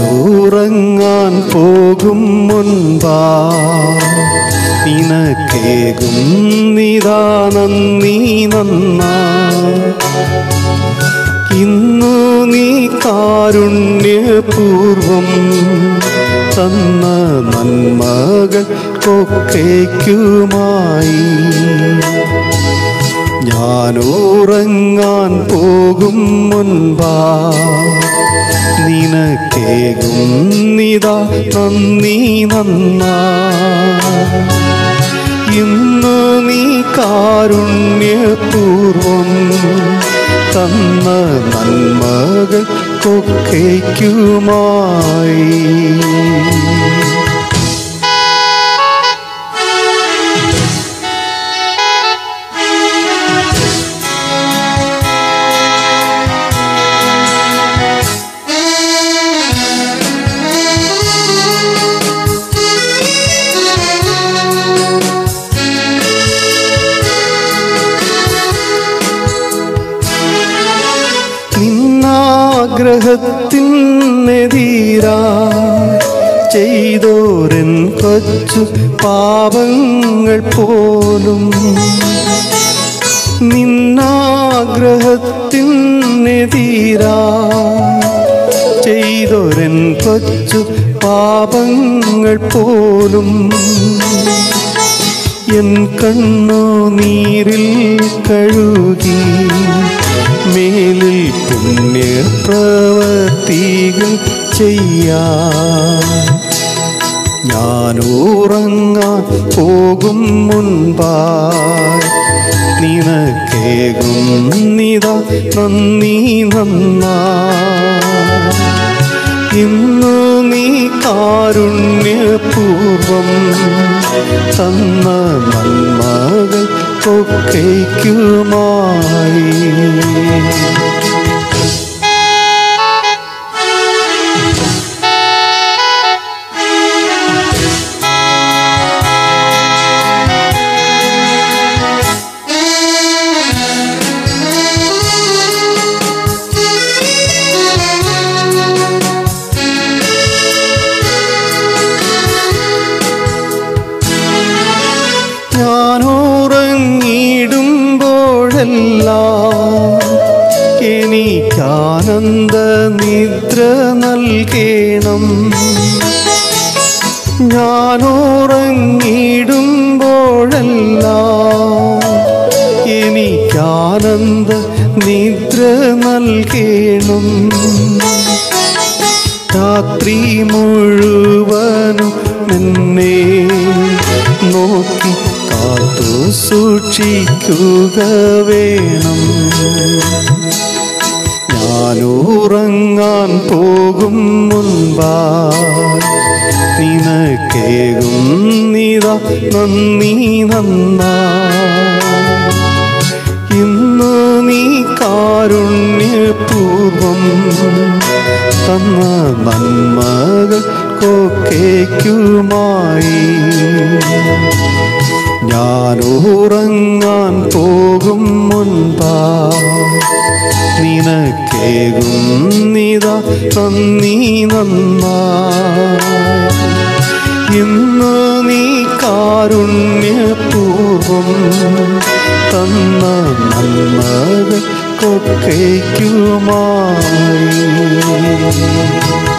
ഞാനുറങ്ങാൻ പോകും മുൻപാ നിനക്കേകും നിതാ നന്ദി നന്നാ ഇന്നു നീ കാരുണ്യപൂർവം തന്ന നന്മകൾ കൊക്കയ്ക്കുമായി ഞാനുറങ്ങാൻ പോകും മുൻപാ നിനക്കേകും നിതാ നന്ദി നന്നാ ഇന്ന് നീ കാരുണ്യപൂർവം തന്ന നന്മകൾ കൊക്കയ്ക്കുമായി നിന്നാഗ്രഹത്തിനെതിരാ ചെയ്തോരൻ കൊച്ചു പാപങ്ങൾ പോലും നിന്നാഗ്രഹത്തിനെതിരാ ചെയ്തോരൻ കൊച്ചു പാപങ്ങൾ പോലും എൻ കണ്ണു നീരിൽ കഴുകി മേലിൽ പുണ്യപ്രവർത്തികൾ ചെയ്യാ ഞാനുറങ്ങാൻ പോകും മുൻപായി നിനക്കേകും നിതാ നന്ദി നന്നാ ഇന്നു നീ കാരുണ്യപൂർവം തന്ന നന്മകൾ കൊക്കയ്ക്കുമായി ഞാനുറങ്ങിയിടുമ്പോഴെല്ലാം എനിക്കാനന്ദ നിദ്ര നൽകേണം ഞാനുറങ്ങിയിടുമ്പോഴെല്ലാം എനിക്കാനന്ദ നിദ്ര നൽകേണം രാത്രി മുഴുവനും നിന്നെ നോക്കി കാത്തു സൂക്ഷിക്കുക വേണം ഞാനുറങ്ങാൻ പോകും മുൻപാ നിനക്കേകും നിതാ നന്ദി നന്നാ ഇന്ന് നീ കാരുണ്യപൂർവം തന്ന നന്മകൾ കൊക്കയ്ക്കുമായി ഞാനുറങ്ങാൻ പോകും മുൻപാ നിനക്കേകും നിതാ നന്ദി നന്നാ ഇന്ന് നീ കാരുണ്യപൂർവം തന്ന നന്മകൾ കൊക്കയ്ക്കുമായി